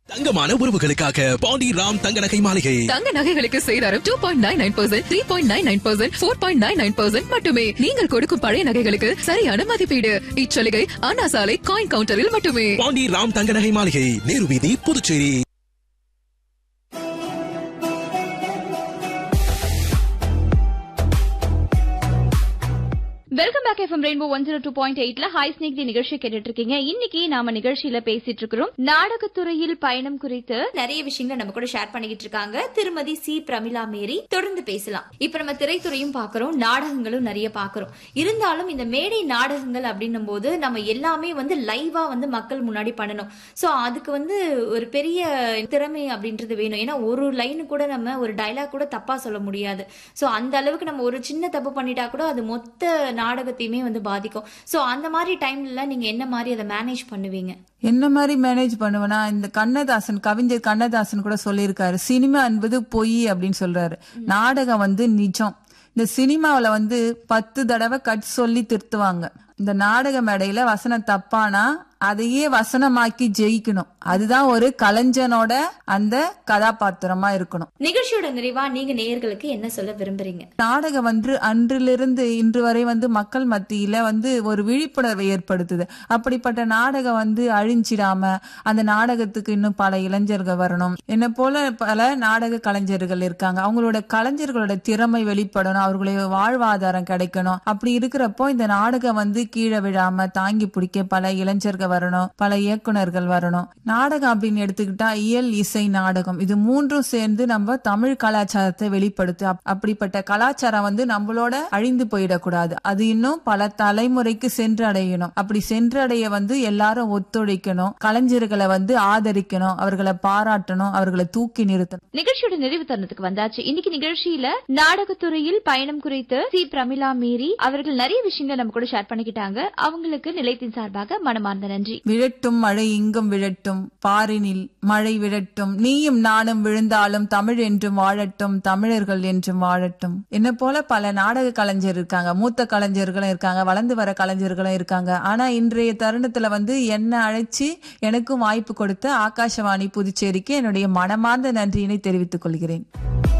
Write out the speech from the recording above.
தங்கமான உறவுகளுக்காக பாண்டி ராம் தங்க நகை மாளிகை தங்க நகைகளுக்கு சேதாரம் two point nine nine percent three point nine nine percent four point nine nine percent மட்டுமே நீங்கள் கொடுக்கும் பழைய நகைகளுக்கு சரியான மதிப்பீடு இச்சலுகை அண்ணா சாலை காயின் கவுண்டரில் மட்டுமே பாண்டி ராம் தங்க நகை மாளிகை நேரு வீதி Puducherry welcome back FM rainbow one zero two point எயிட்ல ஹாய் ஸ்னேக் தி நிகழ்ச்சி கேட்டுட்டு இருக்கீங்க இன்னைக்கு நாம நிகழ்ச்சியில பேசிட்டு இருக்கிறோம் நாடகத்துறையில் பயணம் குறித்து நிறைய விஷயங்களை நம்ம கூட ஷேர் பண்ணிக்கிட்டு இருக்காங்க திருமதி சி பிரமிளா மேரி தொடர்ந்து பேசலாம் இப்ப நம்ம திரைத்துறையும் பாக்குறோம் நாடகங்களும் நிறைய பாக்குறோம் இருந்தாலும் இந்த மேடை நாடகங்கள் அப்படின்னும் போது நம்ம எல்லாமே வந்து லைவா வந்து மக்கள் முன்னாடி பண்ணணும் சோ அதுக்கு வந்து ஒரு பெரிய திறமை அப்படின்றது வேணும் ஏன்னா ஒரு லைன் கூட நம்ம ஒரு டைலாக் கூட தப்பா சொல்ல முடியாது சோ அந்த அளவுக்கு நம்ம ஒரு சின்ன தப்பு பண்ணிட்டா கூட அது மொத்த நாடகத்தையுமே வந்து பாதிக்கும் சோ அந்த மாதிரி டைம்ல நீங்க என்ன மாதிரி அதை மேனேஜ் பண்ணுவீங்க என்ன மாதிரி மேனேஜ் பண்ணுவேன்னா இந்த கண்ணதாசன் கவிஞர் கண்ணதாசன் கூட சொல்லியிருக்காரு சினிமா என்பது பொய் அப்படின்னு சொல்றாரு நாடகம் வந்து நிஜம் இந்த சினிமாவுல வந்து பத்து தடவை கட் சொல்லி திருத்துவாங்க இந்த நாடக மேடையில வசனம் தப்பானா அதையே வசனமாக்கி ஜெயிக்கணும் அதுதான் ஒரு கலைஞனோட அந்த கதாபாத்திரமா இருக்கணும் நிகழ்ச்சியோட நிறைவா நீங்க நேயர்களுக்கு என்ன சொல்ல விரும்புறீங்க நாடகம் வந்து அன்றிலிருந்து இன்று வரை வந்து மக்கள் மத்தியில வந்து ஒரு விழிப்புணர்வை ஏற்படுத்துது அப்படிப்பட்ட நாடகம் வந்து அழிஞ்சிடாம அந்த நாடகத்துக்கு இன்னும் பல இளைஞர்கள் வரணும் என்ன போல பல நாடக கலைஞர்கள் இருக்காங்க அவங்களோட கலைஞர்களோட திறமை வெளிப்படணும் அவர்களுடைய வாழ்வாதாரம் கிடைக்கணும் அப்படி இருக்கிறப்போ இந்த நாடகம் வந்து கீழே விழாம தாங்கி பிடிக்க பல இளைஞர்கள் வரணும் பல இயக்குனர்கள் வரணும் நாடகம் அப்படின்னு எடுத்துக்கிட்டா இயல் இசை நாடகம் இது மூன்றும் சேர்ந்து நம்ம தமிழ் கலாச்சாரத்தை வெளிப்படுத்து அப்- அப்படிப்பட்ட கலாச்சாரம் வந்து நம்மளோட அழிந்து போயிடக்கூடாது அது இன்னும் பல தலைமுறைக்கு சென்று அடையணும் அப்படி சென்றடைய வந்து எல்லாரும் ஒத்துழைக்கணும் கலைஞர்களை வந்து ஆதரிக்கணும் அவர்களை பாராட்டணும் அவர்களை தூக்கி நிறுத்தணும் நிகழ்ச்சியோட நிறைவு தருணத்துக்கு வந்தாச்சு இன்னைக்கு நிகழ்ச்சியில நாடகத்துறையில் பயணம் குறித்து சி பிரமிளா மீரி அவர்கள் நிறைய விஷயங்களை நம்ம கூட ஷேர் பண்ணிக்கிட்டாங்க அவங்களுக்கு நிலையத்தின் சார்பாக மனமார்ந்த நன்றி விழட்டும் மழை இங்கும் விழட்டும் பாரினில் மழை விழட்டும் நீயும் நானும் விழுந்தாலும் தமிழ் என்றும் வாழட்டும் தமிழர்கள் என்றும் வாழட்டும் என்ன போல பல நாடக கலைஞர் இருக்காங்க மூத்த கலைஞர்களும் இருக்காங்க வளர்ந்து வர கலைஞர்களும் இருக்காங்க ஆனா இன்றைய தருணத்துல வந்து என்ன அழைச்சி எனக்கும் வாய்ப்பு கொடுத்த ஆகாஷவாணி புதுச்சேரிக்கு என்னுடைய மனமார்ந்த நன்றியினை தெரிவித்துக் கொள்கிறேன்